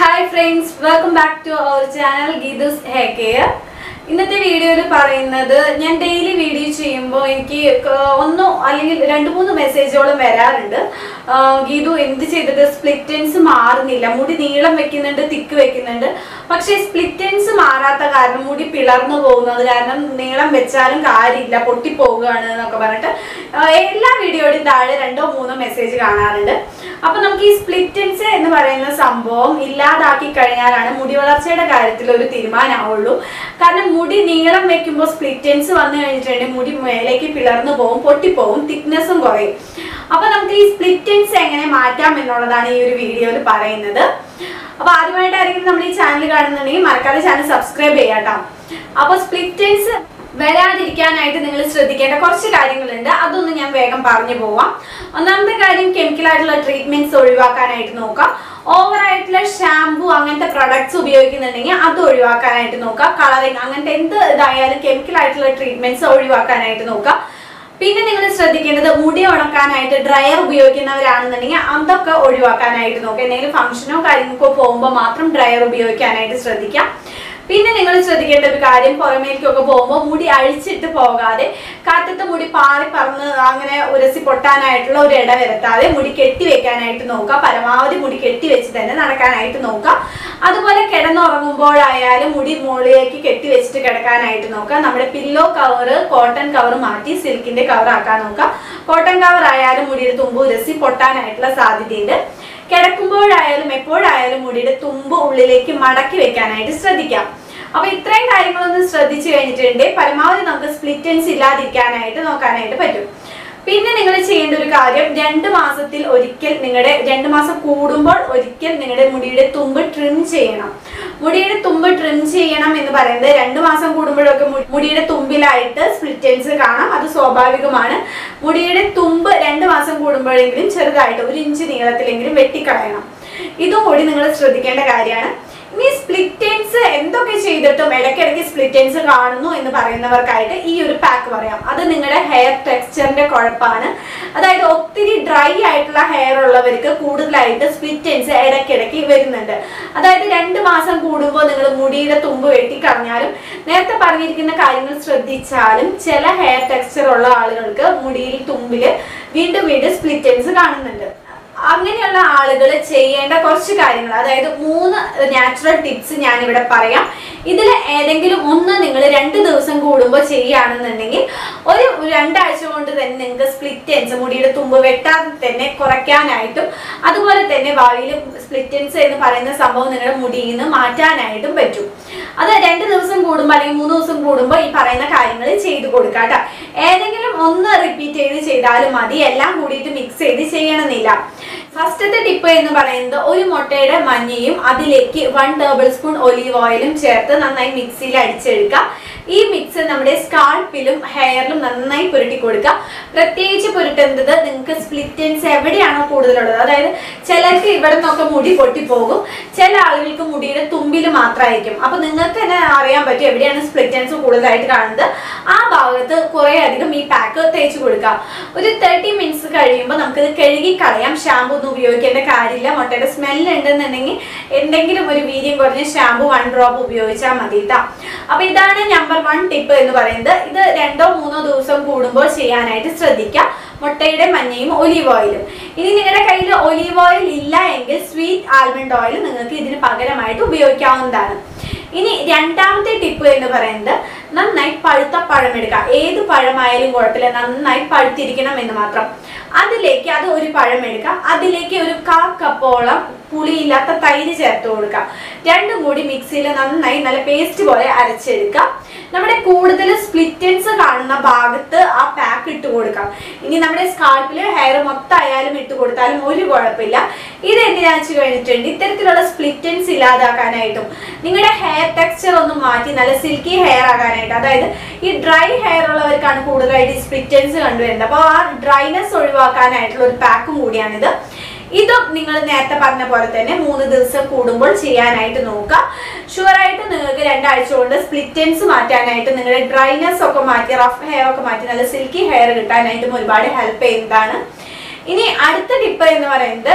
hi friends welcome back to our channel Geethu's hair care ഇന്നത്തെ വീഡിയോയിൽ പറയുന്നത് ഞാൻ ഡെയിലി വീഡിയോ ചെയ്യുമ്പോൾ എനിക്ക് ക- ഒന്നോ അല്ലെങ്കിൽ രണ്ട് മൂന്ന് മെസ്സേജോളം വരാറുണ്ട് ആ, ഗീതു എന്ത് ചെയ്തിട്ട് സ്പ്ലിറ്റൻസ് മാറുന്നില്ല മുടി നീളം വെക്കുന്നുണ്ട് തിക്ക് വെക്കുന്നുണ്ട് പക്ഷേ സ്പ്ലിറ്റൻസ് മാറാത്ത കാരണം മുടി പിളർന്നു പോകുന്നത് കാരണം നീളം വെച്ചാലും കാര്യമില്ല പൊട്ടിപ്പോവുകയാണ് എന്നൊക്കെ പറഞ്ഞിട്ട് ആ, എല്ലാ വീഡിയോയുടെയും താഴെ രണ്ടോ മൂന്നോ മെസ്സേജ് കാണാറുണ്ട് അപ്പൊ നമുക്ക് ഈ സ്പ്ലിറ്റൻസ് എന്ന് പറയുന്ന സംഭവം ഇല്ലാതാക്കി കഴിഞ്ഞാലാണ് മുടി വളർച്ചയുടെ കാര്യത്തിൽ ഒരു തീരുമാനമാവുള്ളൂ കാരണം മുടി നീളം വെക്കുമ്പോൾ സ്പ്ലിറ്റൻസ് വന്നു കഴിഞ്ഞിട്ടുണ്ടെങ്കിൽ മുടി മേലേക്ക് പിളർന്നു പോകും പൊട്ടിപ്പോവും തിക്നെസ്സും കുറയും അപ്പൊ നമുക്ക് ഈ സ്പ്ലിറ്റൻസ് എങ്ങനെ മാറ്റാം എന്നുള്ളതാണ് ഈ ഒരു വീഡിയോയിൽ പറയുന്നത് അപ്പൊ ആദ്യമായിട്ടായിരിക്കും നമ്മൾ ഈ ചാനൽ കാണുന്നുണ്ടെങ്കിൽ മറക്കാതെ ചാനൽ സബ്സ്ക്രൈബ് ചെയ്യാട്ടോ അപ്പൊ സ്പ്ലിറ്റൻസ് വരാതിരിക്കാനായിട്ട് നിങ്ങൾ ശ്രദ്ധിക്കേണ്ട കുറച്ച് കാര്യങ്ങളുണ്ട് അതൊന്ന് ഞാൻ വേഗം പറഞ്ഞു പോവാം ഒന്നാമത്തെ കാര്യം കെമിക്കൽ ആയിട്ടുള്ള ട്രീറ്റ്മെന്റ്സ് ഒഴിവാക്കാനായിട്ട് നോക്കാം ഓവർ ആയിട്ടുള്ള ഷാംപൂ അങ്ങനത്തെ പ്രൊഡക്ട്സ് ഉപയോഗിക്കുന്നുണ്ടെങ്കിൽ അത് ഒഴിവാക്കാനായിട്ട് നോക്കാം കളറിങ് അങ്ങനത്തെ എന്ത് ഇതായാലും കെമിക്കൽ ആയിട്ടുള്ള ട്രീറ്റ്മെന്റ്സ് ഒഴിവാക്കാനായിട്ട് നോക്കാം പിന്നെ നിങ്ങൾ ശ്രദ്ധിക്കേണ്ടത് മുടി ഉണക്കാനായിട്ട് ഡ്രയർ ഉപയോഗിക്കുന്നവരാണെന്നുണ്ടെങ്കിൽ അതൊക്കെ ഒഴിവാക്കാനായിട്ട് നോക്കുക എന്തെങ്കിലും ഫംഗ്ഷനോ കാര്യങ്ങൾക്കോ പോകുമ്പോൾ മാത്രം ഡ്രയർ ഉപയോഗിക്കാനായിട്ട് ശ്രദ്ധിക്കാം പിന്നെ നിങ്ങൾ ശ്രദ്ധിക്കേണ്ട ഒരു കാര്യം പുറമേക്കൊക്കെ പോകുമ്പോൾ മുടി അഴിച്ചിട്ട് പോകാതെ കാറ്റത്ത് മുടി പാറി പറന്ന് അങ്ങനെ ഉരസി പൊട്ടാനായിട്ടുള്ള ഒരു ഇട വരുത്താതെ മുടി കെട്ടി വെക്കാനായിട്ട് നോക്കുക പരമാവധി മുടി കെട്ടി വെച്ച് തന്നെ നടക്കാനായിട്ട് നോക്കുക അതുപോലെ കിടന്നുറങ്ങുമ്പോഴായാലും മുടി മുകളിലേക്ക് കെട്ടി വെച്ചിട്ട് കിടക്കാനായിട്ട് നോക്കുക നമ്മുടെ പില്ലോ കവർ കോട്ടൺ കവർ മാറ്റി സിൽക്കിന്റെ കവർ ആക്കാൻ നോക്കുക കോട്ടൺ കവർ ആയാലും മുടിയുടെ തുമ്പ് ഉരസി പൊട്ടാനായിട്ടുള്ള സാധ്യതയുണ്ട് കിടക്കുമ്പോഴായാലും എപ്പോഴായാലും മുടിയുടെ തുമ്പ് ഉള്ളിലേക്ക് മടക്കി വെക്കാനായിട്ട് ശ്രദ്ധിക്കാം അപ്പൊ ഇത്രയും കാര്യങ്ങളൊന്ന് ശ്രദ്ധിച്ചു കഴിഞ്ഞിട്ടുണ്ടെങ്കിൽ പരമാവധി നമുക്ക് സ്പ്ലിറ്റൻസ് ഇല്ലാതിരിക്കാനായിട്ട് നോക്കാനായിട്ട് പറ്റും പിന്നെ നിങ്ങൾ ചെയ്യേണ്ട ഒരു കാര്യം രണ്ട് മാസത്തിൽ ഒരിക്കൽ നിങ്ങളുടെ രണ്ട് മാസം കൂടുമ്പോൾ ഒരിക്കൽ നിങ്ങളുടെ മുടിയുടെ തുമ്പ് ട്രിം ചെയ്യണം മുടിയുടെ തുമ്പ് ട്രിം ചെയ്യണം എന്ന് പറയുന്നത് രണ്ട് മാസം കൂടുമ്പോഴൊക്കെ മു- മുടിയുടെ തുമ്പിലായിട്ട് സ്പ്ലിറ്റൻസ് കാണാം അത് സ്വാഭാവികമാണ് മുടിയുടെ തുമ്പ് രണ്ട് മാസം കൂടുമ്പോഴെങ്കിലും ചെറുതായിട്ട് ഒരു ഇഞ്ച് നീളത്തിലെങ്കിലും വെട്ടിക്കളയണം ഇതും കൂടി നിങ്ങൾ ശ്രദ്ധിക്കേണ്ട കാര്യമാണ് ഇനി സ്പ്ലിറ്റൻസ് എന്തൊക്കെ ചെയ്തിട്ടും ഇടയ്ക്കിടയ്ക്ക് സ്പ്ലിറ്റൻസ് കാണുന്നു എന്ന് പറയുന്നവർക്കായിട്ട് ഈ ഒരു പാക്ക് പറയാം അത് നിങ്ങളുടെ ഹെയർ ടെക്സ്ചറിന്റെ കുഴപ്പമാണ് അതായത് ഒത്തിരി ഡ്രൈ ആയിട്ടുള്ള ഹെയർ ഉള്ളവർക്ക് കൂടുതലായിട്ട് സ്പ്ലിറ്റൻസ് ഇടയ്ക്കിടയ്ക്ക് വരുന്നുണ്ട് അതായത് രണ്ട് മാസം കൂടുമ്പോൾ നിങ്ങൾ മുടിയുടെ തുമ്പ് വെട്ടിക്കളഞ്ഞാലും നേരത്തെ പറഞ്ഞിരിക്കുന്ന കാര്യങ്ങൾ ശ്രദ്ധിച്ചാലും ചില ഹെയർ ടെക്സ്ചർ ഉള്ള ആളുകൾക്ക് മുടിയിൽ തുമ്പിൽ വീണ്ടും വീണ്ടും സ്പ്ലിറ്റൻസ് കാണുന്നുണ്ട് അങ്ങനെയുള്ള ആളുകൾ ചെയ്യേണ്ട കുറച്ച് കാര്യങ്ങൾ അതായത് മൂന്ന് നാച്ചുറൽ ടിപ്സ് ഞാൻ ഇവിടെ പറയാം ഇതിൽ ഏതെങ്കിലും ഒന്ന് നിങ്ങൾ രണ്ട് ദിവസം കൂടുമ്പോൾ ചെയ്യുകയാണെന്നുണ്ടെങ്കിൽ ഒരു രണ്ടാഴ്ച കൊണ്ട് തന്നെ നിങ്ങൾക്ക് സ്പ്ലിറ്റൻസ് മുടിയുടെ തുമ്പ് വെട്ടാതെ തന്നെ കുറയ്ക്കാനായിട്ടും അതുപോലെ തന്നെ ഭാവിയിൽ സ്പ്ലിറ്റൻസ് എന്ന് പറയുന്ന സംഭവം നിങ്ങളുടെ മുടിയിൽ നിന്ന് മാറ്റാനായിട്ടും പറ്റും അത് രണ്ട് ദിവസം കൂടുമ്പോൾ അല്ലെങ്കിൽ മൂന്ന് ദിവസം കൂടുമ്പോൾ ഈ പറയുന്ന കാര്യങ്ങൾ ചെയ്തു കൊടുക്കുക കേട്ടോ ഏതെങ്കിലും ഒന്ന് റിപ്പീറ്റ് ചെയ്ത് ചെയ്താലും മതി എല്ലാം കൂടിയിട്ട് മിക്സ് ചെയ്ത് ചെയ്യണമെന്നില്ല ഫസ്റ്റത്തെ ടിപ്പ് എന്ന് പറയുന്നത് ഒരു മുട്ടയുടെ മഞ്ഞയും അതിലേക്ക് വൺ ടേബിൾ സ്പൂൺ ഒലീവ് ഓയിലും ചേർത്ത് നന്നായി മിക്സിയിൽ അടിച്ചെടുക്കുക ഈ മിക്സ് നമ്മുടെ സ്കാൾപ്പിലും ഹെയറിലും നന്നായി പുരട്ടി കൊടുക്കുക പ്രത്യേകിച്ച് പുരട്ടുന്നത് നിങ്ങൾക്ക് സ്പ്ലിറ്റൻസ് എവിടെയാണോ കൂടുതലുള്ളത് അതായത് ചിലർക്ക് ഇവിടെ നിന്നൊക്കെ മുടി പൊട്ടിപ്പോകും ചില ആളുകൾക്ക് മുടിയുടെ തുമ്പിൽ മാത്രമായിരിക്കും അപ്പൊ നിങ്ങൾക്ക് തന്നെ അറിയാൻ പറ്റും എവിടെയാണ് സ്പ്ലിറ്റൻസ് കൂടുതലായിട്ട് കാണുന്നത് ആ ഭാഗത്ത് കുറെ അധികം ഈ പാക്ക് തേച്ച് കൊടുക്കാം ഒരു തേർട്ടി മിനിറ്റ്സ് കഴിയുമ്പോൾ നമുക്കിത് കഴുകി കളയാം ഷാമ്പു ഒന്നും ഉപയോഗിക്കേണ്ട കാര്യമില്ല മുട്ടയുടെ സ്മെല്ല് ഉണ്ടെന്നുണ്ടെങ്കിൽ എന്തെങ്കിലും ഒരു വീര്യം കുറഞ്ഞ ഷാമ്പു വൺ ഡ്രോപ്പ് ഉപയോഗിച്ചാൽ മതി കേട്ടോ അപ്പൊ ഇതാണ് നമ്പർ വൺ ടിപ്പ് എന്ന് പറയുന്നത് ഇത് രണ്ടോ മൂന്നോ ദിവസം കൂടുമ്പോൾ ചെയ്യാനായിട്ട് ശ്രദ്ധിക്കാം മുട്ടയുടെ മഞ്ഞയും ഒലീവ് ഓയിലും ഇനി നിങ്ങളുടെ കയ്യിൽ ഒലീവ് ഓയിൽ ഇല്ല എങ്കിൽ സ്വീറ്റ് ആൽമണ്ട് ഓയിൽ നിങ്ങൾക്ക് ഇതിന് പകരമായിട്ട് ഉപയോഗിക്കാവുന്നതാണ് ഇനി രണ്ടാമത്തെ ടിപ്പ് എന്ന് പറയുന്നത് നന്നായി പഴുത്ത പഴം എടുക്കുക ഏത് പഴമായാലും കുഴപ്പമില്ല നന്നായി പഴുത്തിരിക്കണം എന്ന് മാത്രം അതിലേക്ക് അത് ഒരു പഴം എടുക്കുക അതിലേക്ക് ഒരു കാ കപ്പോളം പുളിയില്ലാത്ത തൈര് ചേർത്ത് കൊടുക്കുക രണ്ടും കൂടി മിക്സിയിൽ നന്നായി നല്ല പേസ്റ്റ് പോലെ അരച്ചെടുക്കുക നമ്മുടെ കൂടുതൽ സ്പ്ലിറ്റൻസ് കാണുന്ന ഭാഗത്ത് ആ പാക്ക് ഇട്ട് കൊടുക്കാം ഇനി നമ്മുടെ സ്കാൾപ്പിൽ ഹെയർ മൊത്തം ആയാലും ഇട്ട് കൊടുത്താലും ഒരു കുഴപ്പമില്ല ഇത് എന്തിനാ വെച്ച് കഴിഞ്ഞിട്ടുണ്ട് ഇത്തരത്തിലുള്ള സ്പ്ലിറ്റൻസ് ഇല്ലാതാക്കാനായിട്ടും നിങ്ങളുടെ ഹെയർ ടെക്സ്ചർ ഒന്ന് മാറ്റി നല്ല സിൽക്കി ഹെയർ ആകാനായിട്ട് അതായത് ഈ ഡ്രൈ ഹെയർ ഉള്ളവർക്കാണ് കൂടുതലായിട്ട് സ്പ്ലിറ്റൻസ് കണ്ടുവരുന്നത് അപ്പോൾ ആ ഡ്രൈനെസ് ഒഴിവാക്കാനായിട്ടുള്ള ഒരു പാക്കും കൂടിയാണിത് ഇതും നിങ്ങൾ നേരത്തെ പറഞ്ഞ പോലെ തന്നെ മൂന്ന് ദിവസം കൂടുമ്പോൾ ചെയ്യാനായിട്ട് നോക്കുക ഷുവറായിട്ട് നിങ്ങൾക്ക് രണ്ടാഴ്ച കൊണ്ട് സ്പ്ലിറ്റൻസ് മാറ്റാനായിട്ട് നിങ്ങളുടെ ഡ്രൈനെസ് ഒക്കെ മാറ്റി റഫ് ഹെയർ ഒക്കെ മാറ്റി നല്ല സിൽക്കി ഹെയർ കിട്ടാനായിട്ടും ഒരുപാട് ഹെൽപ്പ് ചെയ്യുന്നതാണ് ഇനി അടുത്ത ടിപ്പ് എന്ന് പറയുന്നത്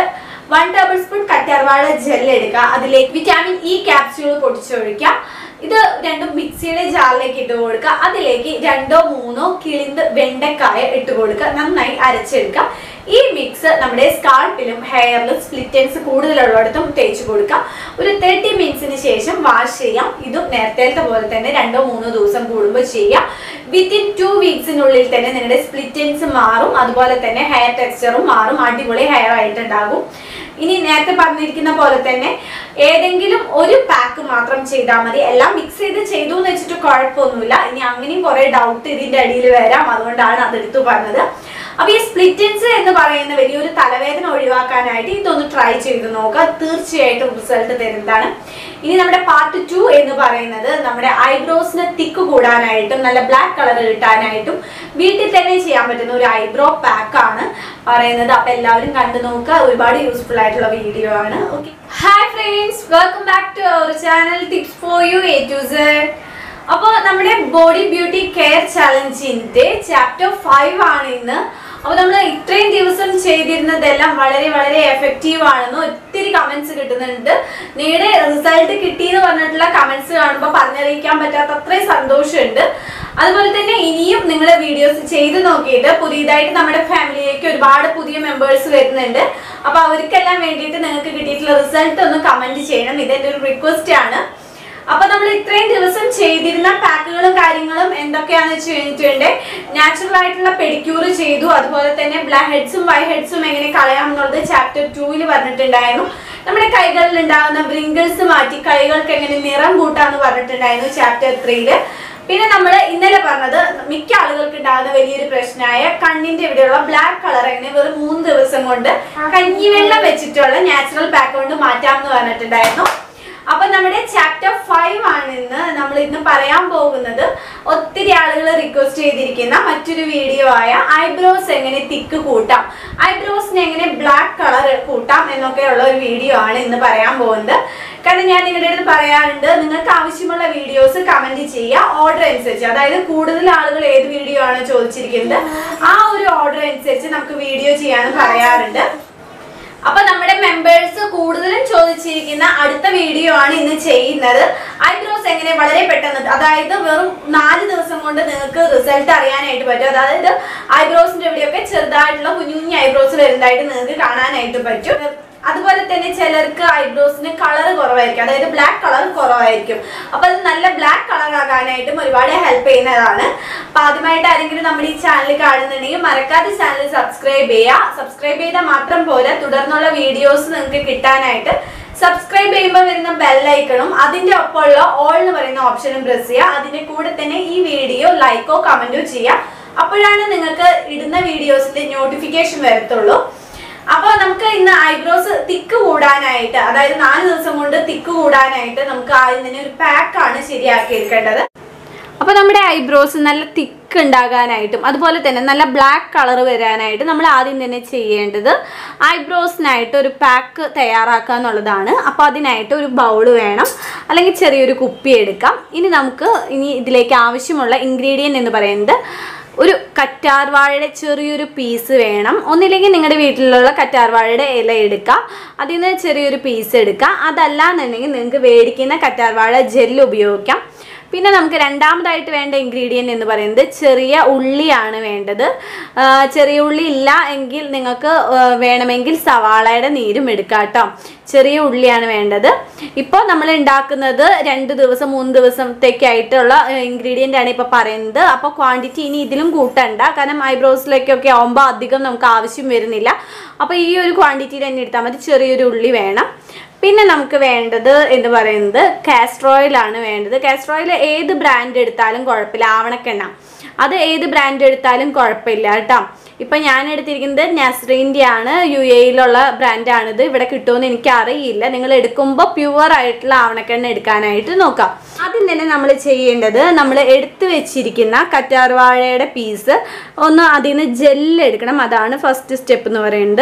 വൺ ടേബിൾ സ്പൂൺ കറ്റാർവാഴ ജെൽ എടുക്കുക അതിലേക്ക് വിറ്റാമിൻ ഇ ക്യാപ്സ്യൂൾ പൊടിച്ചൊഴിക്കുക ഇത് രണ്ടും മിക്സിയുടെ ജാറിലേക്ക് ഇട്ട് കൊടുക്കുക അതിലേക്ക് രണ്ടോ മൂന്നോ കിളിന്ത് വെണ്ടക്കായ ഇട്ട് കൊടുക്കുക നന്നായി അരച്ചെടുക്കുക ഈ മിക്സ് നമ്മുടെ സ്കാൾപ്പിലും ഹെയറിലും സ്പ്ലിറ്റൻസ് കൂടുതലുള്ളിടത്തും തേച്ച് കൊടുക്കുക ഒരു തേർട്ടി മിനിറ്റ്സിന് ശേഷം വാഷ് ചെയ്യാം ഇതും നേരത്തെ പോലെ തന്നെ രണ്ടോ മൂന്നോ ദിവസം കൂടുമ്പോൾ ചെയ്യാം വിത്തിൻ ടു വീക്സിനുള്ളിൽ തന്നെ നിങ്ങളുടെ സ്പ്ലിറ്റൻസ് മാറും അതുപോലെ തന്നെ ഹെയർ ടെക്സ്ചറും മാറും അടിപൊളി ഹെയർ ആയിട്ടുണ്ടാകും ഇനി നേരത്തെ പറഞ്ഞിരിക്കുന്ന പോലെ തന്നെ ഏതെങ്കിലും ഒരു പാക്ക് മാത്രം ചെയ്താൽ മതി എല്ലാം മിക്സ് ചെയ്ത് ചെയ്തു എന്ന് വെച്ചിട്ട് കുഴപ്പമൊന്നുമില്ല ഇനി അങ്ങനെയും കുറെ ഡൗട്ട് ഇതിന്റെ അടിയിൽ വരാം അതുകൊണ്ടാണ് അതെടുത്തു പറഞ്ഞത് അപ്പൊ ഈ സ്പ്ലിറ്റൻസ് എന്ന് പറയുന്ന വലിയൊരു തലവേദന ഒഴിവാക്കാനായിട്ട് ഇതൊന്ന് ട്രൈ ചെയ്ത് നോക്കുക തീർച്ചയായിട്ടും റിസൾട്ട് തരുന്നതാണ് ഇനി നമ്മുടെ പാർട്ട് ടു എന്ന് പറയുന്നത് നമ്മുടെ ഐബ്രോസിന് തിക്ക് കൂടാനായിട്ടും നല്ല ബ്ലാക്ക് കളർ കിട്ടാനായിട്ടും വീട്ടിൽ തന്നെ ചെയ്യാൻ പറ്റുന്ന ഒരു ഐബ്രോ പാക്ക് ആണ് പറയുന്നത് അപ്പൊ എല്ലാവരും കണ്ടു നോക്കുക ഒരുപാട് യൂസ്ഫുൾ ആയിട്ടുള്ള വീഡിയോ ആണ് okay hi friends welcome back to our channel tips for you A to Z അപ്പോൾ നമ്മുടെ ബോഡി ബ്യൂട്ടി കെയർ ചലഞ്ചിന്റെ ചാപ്റ്റർ ഫൈവ് ആണ് ഇന്ന് അപ്പോൾ നമ്മൾ ഇത്രയും ദിവസം ചെയ്തിരുന്നതെല്ലാം വളരെ വളരെ എഫക്റ്റീവ് ആണെന്ന് ഒത്തിരി കമന്റ്സ് കിട്ടുന്നുണ്ട് നിങ്ങളുടെ റിസൾട്ട് കിട്ടിയെന്ന് പറഞ്ഞിട്ടുള്ള കമന്റ്സ് കാണുമ്പോൾ പറഞ്ഞറിയിക്കാൻ പറ്റാത്ത അത്രയും സന്തോഷമുണ്ട് അതുപോലെ തന്നെ ഇനിയും നിങ്ങൾ വീഡിയോസ് ചെയ്ത് നോക്കിയിട്ട് പുതിയതായിട്ട് നമ്മുടെ ഫാമിലിയിലേക്ക് ഒരുപാട് പുതിയ മെമ്പേഴ്സ് വരുന്നുണ്ട് അപ്പൊ അവർക്കെല്ലാം വേണ്ടിയിട്ട് നിങ്ങൾക്ക് കിട്ടിയിട്ടുള്ള റിസൾട്ട് ഒന്ന് കമന്റ് ചെയ്യണം ഇതെന്റെ ഒരു റിക്വസ്റ്റ് ആണ് അപ്പൊ നമ്മൾ ഇത്രയും ദിവസം ചെയ്തിരുന്ന പാക്കുകളും കാര്യങ്ങളും എന്തൊക്കെയാന്ന് വെച്ച് കഴിഞ്ഞിട്ടുണ്ടെങ്കിൽ നാച്ചുറൽ ആയിട്ടുള്ള പെഡിക്യൂർ ചെയ്തു അതുപോലെ തന്നെ ബ്ലാക്ക് ഹെഡ്സും വൈറ്റ് ഹെഡ്സും എങ്ങനെ കളയാം എന്നുള്ളത് ചാപ്റ്റർ ടൂവിൽ പറഞ്ഞിട്ടുണ്ടായിരുന്നു നമ്മുടെ കൈകളിൽ ഉണ്ടാകുന്ന ബ്രിങ്കിൾസ് മാറ്റി കൈകൾക്ക് എങ്ങനെ നിറം കൂട്ടാന്ന് പറഞ്ഞിട്ടുണ്ടായിരുന്നു ചാപ്റ്റർ ത്രീയില് പിന്നെ നമ്മൾ ഇന്നലെ പറഞ്ഞത് മിക്ക ആളുകൾക്ക് ഉണ്ടാകുന്ന വലിയൊരു പ്രശ്നമായ കണ്ണിന്റെ ഇവിടെയുള്ള ബ്ലാക്ക് കളർ എങ്ങനെ വെറും മൂന്ന് ദിവസം കൊണ്ട് കഞ്ഞിവെള്ളം വെച്ചിട്ടുള്ള നാച്ചുറൽ പാക്ക് കൊണ്ട് മാറ്റാമെന്ന് പറഞ്ഞിട്ടുണ്ടായിരുന്നു അപ്പൊ നമ്മുടെ ചാപ്റ്റർ ഫൈവ് ആണ് ഇന്ന് നമ്മൾ ഇന്ന് പറയാൻ പോകുന്നത് ഒത്തിരി ആളുകൾ റിക്വസ്റ്റ് ചെയ്തിരിക്കുന്ന മറ്റൊരു വീഡിയോ ആയ ഐബ്രോസ് എങ്ങനെ തിക്ക് കൂട്ടാം ഐബ്രോസിന് എങ്ങനെ ബ്ലാക്ക് കളർ കൂട്ടാം എന്നൊക്കെയുള്ള ഒരു വീഡിയോ ആണ് ഇന്ന് പറയാൻ പോകുന്നത് കാരണം ഞാൻ നിങ്ങളുടെ അടുത്ത് പറയാറുണ്ട് നിങ്ങൾക്ക് ആവശ്യമുള്ള വീഡിയോസ് കമന്റ് ചെയ്യുക ഓർഡർ അനുസരിച്ച് അതായത് കൂടുതൽ ആളുകൾ ഏത് വീഡിയോ ആണ് ചോദിച്ചിരിക്കുന്നത് ആ ഒരു ഓർഡർ അനുസരിച്ച് നമുക്ക് വീഡിയോ ചെയ്യാനും പറയാറുണ്ട് അപ്പൊ നമ്മുടെ മെമ്പേഴ്സ് കൂടുതലും ചോദിച്ചിരിക്കുന്ന അടുത്ത വീഡിയോ ആണ് ഇന്ന് ചെയ്യുന്നത് ഐബ്രോസ് എങ്ങനെ വളരെ പെട്ടെന്ന് അതായത് വെറും നാല് ദിവസം കൊണ്ട് നിങ്ങൾക്ക് റിസൾട്ട് അറിയാനായിട്ട് പറ്റും അതായത് ഐബ്രോസിന്റെ ഇവിടെയൊക്കെ ചെറുതായിട്ടുള്ള കുഞ്ഞു കുഞ്ഞു ഐബ്രോസ് വരുന്നതായിട്ട് നിങ്ങൾക്ക് കാണാനായിട്ട് പറ്റും അതുപോലെ തന്നെ ചിലർക്ക് ഐബ്രോസിന് കളർ കുറവായിരിക്കും അതായത് ബ്ലാക്ക് കളർ കുറവായിരിക്കും അപ്പൊ അത് നല്ല ബ്ലാക്ക് കളർ ആകാനായിട്ടും ഒരുപാട് ഹെൽപ്പ് ചെയ്യുന്നതാണ് അപ്പൊ ആദ്യമായിട്ട് ആരെങ്കിലും നമ്മുടെ ഈ ചാനൽ കാണുന്നുണ്ടെങ്കിൽ മറക്കാതെ ചാനൽ സബ്സ്ക്രൈബ് ചെയ്യുക സബ്സ്ക്രൈബ് ചെയ്താൽ മാത്രം പോരാ തുടർന്നുള്ള വീഡിയോസ് നിങ്ങൾക്ക് കിട്ടാനായിട്ട് സബ്സ്ക്രൈബ് ചെയ്യുമ്പോൾ വരുന്ന ബെല്ലൈക്കണും അതിന്റെ ഒപ്പമുള്ള ഓൾ എന്ന് പറയുന്ന ഓപ്ഷനും പ്രസ് ചെയ്യുക അതിന്റെ കൂടെ തന്നെ ഈ വീഡിയോ ലൈക്കോ കമന്റോ ചെയ്യുക അപ്പോഴാണ് നിങ്ങൾക്ക് ഇടുന്ന വീഡിയോസിന്റെ നോട്ടിഫിക്കേഷൻ വരത്തുള്ളൂ അപ്പോൾ നമുക്ക് ഇന്ന് ഐബ്രോസ് തിക്ക് കൂടാനായിട്ട് അതായത് നാല് ദിവസം കൊണ്ട് തിക്ക് കൂടാനായിട്ട് നമുക്ക് ആദ്യം തന്നെ ഒരു പാക്കാണ് ശരിയാക്കി എടുക്കേണ്ടത് അപ്പോൾ നമ്മുടെ ഐബ്രോസ് നല്ല തിക്ക് ഉണ്ടാകാനായിട്ടും അതുപോലെ തന്നെ നല്ല ബ്ലാക്ക് കളർ വരാനായിട്ട് നമ്മൾ ആദ്യം തന്നെ ചെയ്യേണ്ടത് ഐബ്രോസിനായിട്ട് ഒരു പാക്ക് തയ്യാറാക്കുക എന്നുള്ളതാണ് അപ്പോൾ അതിനായിട്ട് ഒരു ബൗൾ വേണം അല്ലെങ്കിൽ ചെറിയൊരു കുപ്പി എടുക്കാം ഇനി നമുക്ക് ഇനി ഇതിലേക്ക് ആവശ്യമുള്ള ഇൻഗ്രീഡിയൻറ്റ് എന്ന് പറയുന്നത് ഒരു കറ്റാർവാഴയുടെ ചെറിയൊരു പീസ് വേണം ഒന്നില്ലെങ്കിൽ നിങ്ങളുടെ വീട്ടിലുള്ള കറ്റാർവാഴയുടെ ഇല എടുക്കുക അതിൽ നിന്ന് ചെറിയൊരു പീസ് എടുക്കുക അതല്ല എന്നുണ്ടെങ്കിൽ നിങ്ങൾക്ക് മേടിക്കുന്ന കറ്റാർവാഴ ജെല്ല് ഉപയോഗിക്കാം പിന്നെ നമുക്ക് രണ്ടാമതായിട്ട് വേണ്ട ഇൻഗ്രീഡിയൻറ്റ് എന്ന് പറയുന്നത് ചെറിയ ഉള്ളിയാണ് വേണ്ടത് ആ, ചെറിയ ഉള്ളി ഇല്ല എങ്കിൽ നിങ്ങൾക്ക് ആ, വേണമെങ്കിൽ സവാളയുടെ നീരും എടുക്കാം കേട്ടോ ചെറിയ ഉള്ളിയാണ് വേണ്ടത് ഇപ്പോൾ നമ്മൾ ഉണ്ടാക്കുന്നത് രണ്ട് ദിവസം മൂന്ന് ദിവസത്തേക്കായിട്ടുള്ള ഇൻഗ്രീഡിയൻ്റ് ആണ് ഇപ്പോൾ പറയുന്നത് അപ്പോൾ ക്വാണ്ടിറ്റി ഇനി ഇതിലും കൂട്ടണ്ട കാരണം ഐബ്രോസിലേക്കൊക്കെ ആകുമ്പോൾ അധികം നമുക്ക് ആവശ്യം വരുന്നില്ല അപ്പോൾ ഈ ഒരു ക്വാണ്ടിറ്റിയിൽ തന്നെ എടുത്താൽ മതി ചെറിയൊരു ഉള്ളി വേണം പിന്നെ നമുക്ക് വേണ്ടത് എന്ന് പറയുന്നത് കാസ്റ്റർ ഓയിലാണ് വേണ്ടത് കാസ്റ്റർ ഓയിൽ ഏത് ബ്രാൻഡ് എടുത്താലും കുഴപ്പമില്ല ആവണക്കെണ്ണ അത് ഏത് ബ്രാൻഡ് എടുത്താലും കുഴപ്പമില്ല കേട്ടോ ഇപ്പം ഞാൻ എടുത്തിരിക്കുന്നത് നസ്രീൻ്റെ ആണ് യു എയിലുള്ള ബ്രാൻഡാണിത് ഇവിടെ കിട്ടുമെന്ന് എനിക്ക് അറിയില്ല നിങ്ങൾ എടുക്കുമ്പോൾ പ്യുവർ ആയിട്ടുള്ള ആവണക്കെണ്ണ എടുക്കാനായിട്ട് നോക്കാം ആദ്യം തന്നെ നമ്മൾ ചെയ്യേണ്ടത് നമ്മൾ എടുത്തു വെച്ചിരിക്കുന്ന കറ്റാർവാഴയുടെ പീസ് ഒന്ന് അതിൽ നിന്ന് ജെല്ല് എടുക്കണം അതാണ് ഫസ്റ്റ് സ്റ്റെപ്പ് എന്ന് പറയുന്നത്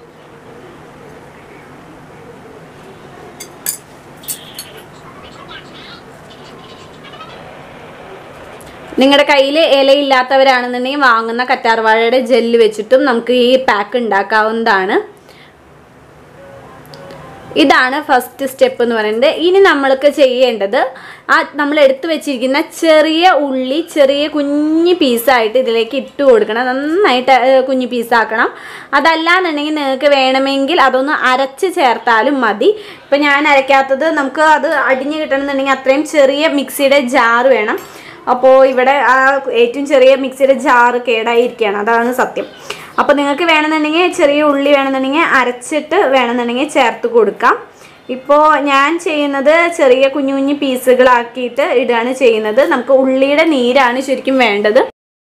നിങ്ങളുടെ കയ്യിൽ ഇലയില്ലാത്തവരാണെന്നുണ്ടെങ്കിൽ വാങ്ങുന്ന കറ്റാർവാഴയുടെ ജെല്ല് വെച്ചിട്ടും നമുക്ക് ഈ പാക്ക് ഉണ്ടാക്കാവുന്നതാണ് ഇതാണ് ഫസ്റ്റ് സ്റ്റെപ്പ് എന്ന് പറയുന്നത് ഇനി നമ്മൾക്ക് ചെയ്യേണ്ടത് ആ നമ്മൾ എടുത്തു വെച്ചിരിക്കുന്ന ചെറിയ ഉള്ളി ചെറിയ കുഞ്ഞു പീസായിട്ട് ഇതിലേക്ക് ഇട്ട് കൊടുക്കണം നന്നായിട്ട് ഏർ, കുഞ്ഞു പീസാക്കണം അതല്ലാന്നുണ്ടെങ്കിൽ നിങ്ങൾക്ക് വേണമെങ്കിൽ അതൊന്ന് അരച്ച് ചേർത്താലും മതി ഇപ്പം ഞാൻ അരയ്ക്കാത്തത് നമുക്ക് അത് അടിഞ്ഞ് കിട്ടണമെന്നുണ്ടെങ്കിൽ അത്രയും ചെറിയ മിക്സിയുടെ ജാർ വേണം അപ്പോൾ ഇവിടെ ആ ഏറ്റവും ചെറിയ മിക്സിയുടെ ജാറ് കേടായിരിക്കുകയാണ് അതാണ് സത്യം അപ്പോൾ നിങ്ങൾക്ക് വേണമെന്നുണ്ടെങ്കിൽ ചെറിയ ഉള്ളി വേണമെന്നുണ്ടെങ്കിൽ അരച്ചിട്ട് വേണമെന്നുണ്ടെങ്കിൽ ചേർത്ത് കൊടുക്കാം ഇപ്പോൾ ഞാൻ ചെയ്യുന്നത് ചെറിയ കുഞ്ഞു കുഞ്ഞു പീസുകളാക്കിയിട്ട് ഇടാണ് ചെയ്യുന്നത് നമുക്ക് ഉള്ളിയുടെ നീരാണ് ശരിക്കും വേണ്ടത്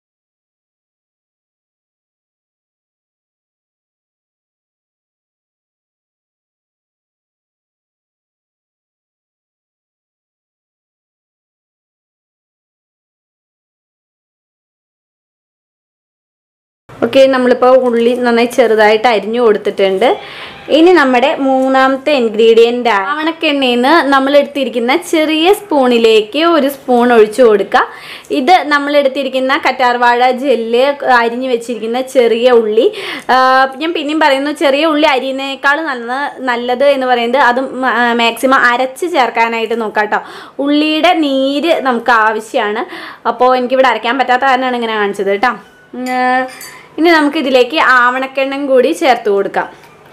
ഓക്കെ നമ്മളിപ്പോൾ ഉള്ളി നന്നായി ചെറുതായിട്ട് അരിഞ്ഞു കൊടുത്തിട്ടുണ്ട് ഇനി നമ്മുടെ മൂന്നാമത്തെ ഇൻഗ്രീഡിയൻ്റ് ആവണക്കെണ്ണയിൽ നിന്ന് നമ്മൾ എടുത്തിരിക്കുന്ന ചെറിയ സ്പൂണിലേക്ക് ഒരു സ്പൂൺ ഒഴിച്ചു കൊടുക്കുക ഇത് നമ്മൾ എടുത്തിരിക്കുന്ന കറ്റാർവാഴ ജെല്ല് അരിഞ്ഞു വെച്ചിരിക്കുന്ന ചെറിയ ഉള്ളി ആ, ഞാൻ പിന്നെയും പറയുന്നു ചെറിയ ഉള്ളി അരിയുന്നേക്കാൾ നല്ല നല്ലത് എന്ന് പറയുന്നത് അത് മാക്സിമം അരച്ച് ചേർക്കാനായിട്ട് നോക്കാം കേട്ടോ ഉള്ളിയുടെ നീര് നമുക്ക് ആവശ്യമാണ് അപ്പോൾ എനിക്കിവിടെ അരയ്ക്കാൻ പറ്റാത്ത കാരണമാണ് ഇങ്ങനെ കാണിച്ചത് കേട്ടോ ഉം, ആ, ഇനി നമുക്ക് ഇതിലേക്ക് ആവണക്കെണ്ണം കൂടി ചേർത്ത് കൊടുക്കാം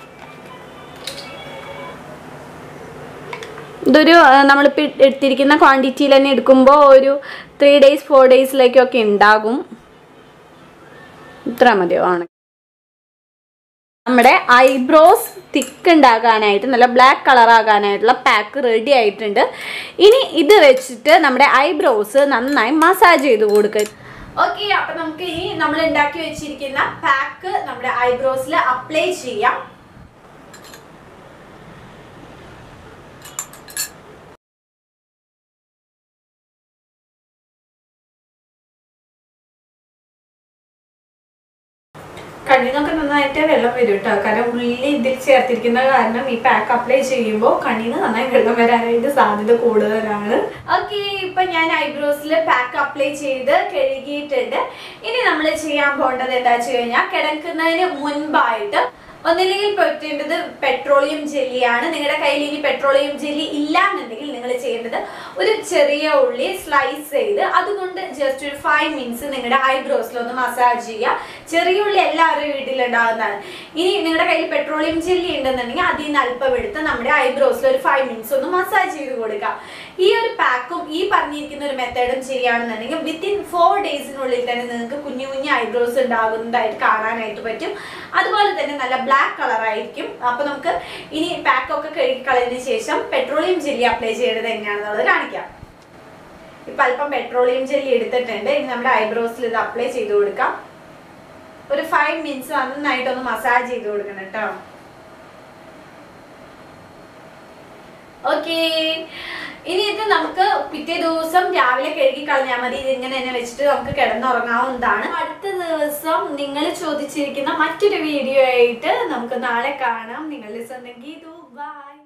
ഇതൊരു നമ്മളിപ്പോൾ എടുത്തിരിക്കുന്ന ക്വാണ്ടിറ്റിയിൽ തന്നെ എടുക്കുമ്പോൾ ഒരു ത്രീ ഡേയ്സ് ഫോർ ഡേയ്സിലേക്കൊക്കെ ഉണ്ടാകും ഇത്ര മതിയോ ആണ് നമ്മുടെ ഐബ്രോസ് തിക്ക് ഉണ്ടാകാനായിട്ട് നല്ല ബ്ലാക്ക് കളർ ആകാനായിട്ടുള്ള പാക്ക് റെഡി ആയിട്ടുണ്ട് ഇനി ഇത് വെച്ചിട്ട് നമ്മുടെ ഐബ്രോസ് നന്നായി മസാജ് ചെയ്ത് കൊടുക്കുക ഓക്കെ അപ്പൊ നമുക്ക് ഇനി നമ്മൾ ഉണ്ടാക്കി വെച്ചിരിക്കുന്ന പാക്ക് നമ്മുടെ ഐബ്രോസിൽ അപ്ലൈ ചെയ്യാം കണ്ണിനൊക്കെ നന്നായിട്ട് വെള്ളം വരും കേട്ടോ കാരണം ഉള്ളി ഇതിൽ ചേർത്തിരിക്കുന്ന കാരണം ഈ പാക്ക് അപ്ലൈ ചെയ്യുമ്പോൾ കണ്ണിന് നന്നായി വെള്ളം വരാനായിട്ട് സാധ്യത കൂടുതലാണ് ഓക്കെ ഇപ്പൊ ഞാൻ ഐബ്രോസിൽ പാക്ക് അപ്ലൈ ചെയ്ത് കഴുകിയിട്ടുണ്ട് ഇനി നമ്മൾ ചെയ്യാൻ പോകേണ്ടത് എന്താ വെച്ച് കഴിഞ്ഞാൽ കിടക്കുന്നതിന് മുൻപായിട്ട് ഒന്നില്ലെങ്കിൽ പറ്റേണ്ടത് പെട്രോളിയം ജെല്ലിയാണ് നിങ്ങളുടെ കയ്യിൽ ഇനി പെട്രോളിയം ജെല്ലി ഇല്ല എന്നുണ്ടെങ്കിൽ നിങ്ങൾ ചെയ്യേണ്ടത് ഒരു ചെറിയ ഉള്ളി സ്ലൈസ് ചെയ്ത് അതുകൊണ്ട് ജസ്റ്റ് ഒരു ഫൈവ് മിനിറ്റ്സ് നിങ്ങളുടെ ഐബ്രോസിൽ ഒന്ന് മസാജ് ചെയ്യുക ചെറിയ ഉള്ളി എല്ലാവരുടെയും വീട്ടിലുണ്ടാകുന്നതാണ് ഇനി നിങ്ങളുടെ കയ്യിൽ പെട്രോളിയം ജെല്ലി ഉണ്ടെന്നുണ്ടെങ്കിൽ അതിൽ നിന്ന് അല്പം എടുത്ത് നമ്മുടെ ഐബ്രോസിൽ ഒരു ഫൈവ് മിനിറ്റ്സ് ഒന്ന് മസാജ് ചെയ്ത് കൊടുക്കുക ഈ ഒരു പാക്കും ഈ പറഞ്ഞിരിക്കുന്ന ഒരു മെത്തേഡും ചെയ്യുകയാണെന്നുണ്ടെങ്കിൽ വിത്തിൻ ഫോർ ഡേയ്സിനുള്ളിൽ തന്നെ നിങ്ങൾക്ക് കുഞ്ഞു കുഞ്ഞു ഐബ്രോസ് ഉണ്ടാകുന്നതായിട്ട് കാണാനായിട്ട് പറ്റും അതുപോലെ തന്നെ നല്ല ബ്ലാക്ക് കളർ ആയിരിക്കും അപ്പൊ നമുക്ക് ഇനി പാക്കൊക്കെ കഴുകി കളഞ്ഞതിന് ശേഷം പെട്രോളിയം ജെല്ലി അപ്ലൈ ചെയ്യേണ്ടത് എങ്ങനെയാണെന്നുള്ളത് കാണിക്കാം ഇപ്പൊ അല്പം പെട്രോളിയം ജെല്ലി എടുത്തിട്ടുണ്ട് ഇനി നമ്മുടെ ഐബ്രോസിൽ ഇത് അപ്ലൈ ചെയ്ത് കൊടുക്കാം ഒരു ഫൈവ് മിനിറ്റ്സ് നന്നായിട്ടൊന്ന് മസാജ് ചെയ്ത് കൊടുക്കണം കേട്ടോ ഓക്കേ ഇനി ഇത് നമുക്ക് പിറ്റേ ദിവസം രാവിലെ കഴുകി കളഞ്ഞാൽ മതി ഇത് ഇങ്ങനെ തന്നെ വെച്ചിട്ട് നമുക്ക് കിടന്നുറങ്ങാവുന്നതാണ് അടുത്ത ദിവസം നിങ്ങൾ ചോദിച്ചിരിക്കുന്ന മറ്റൊരു വീഡിയോ ആയിട്ട് നമുക്ക് നാളെ കാണാം നിങ്ങൾ സ്വന്തം ഗീതു ബൈ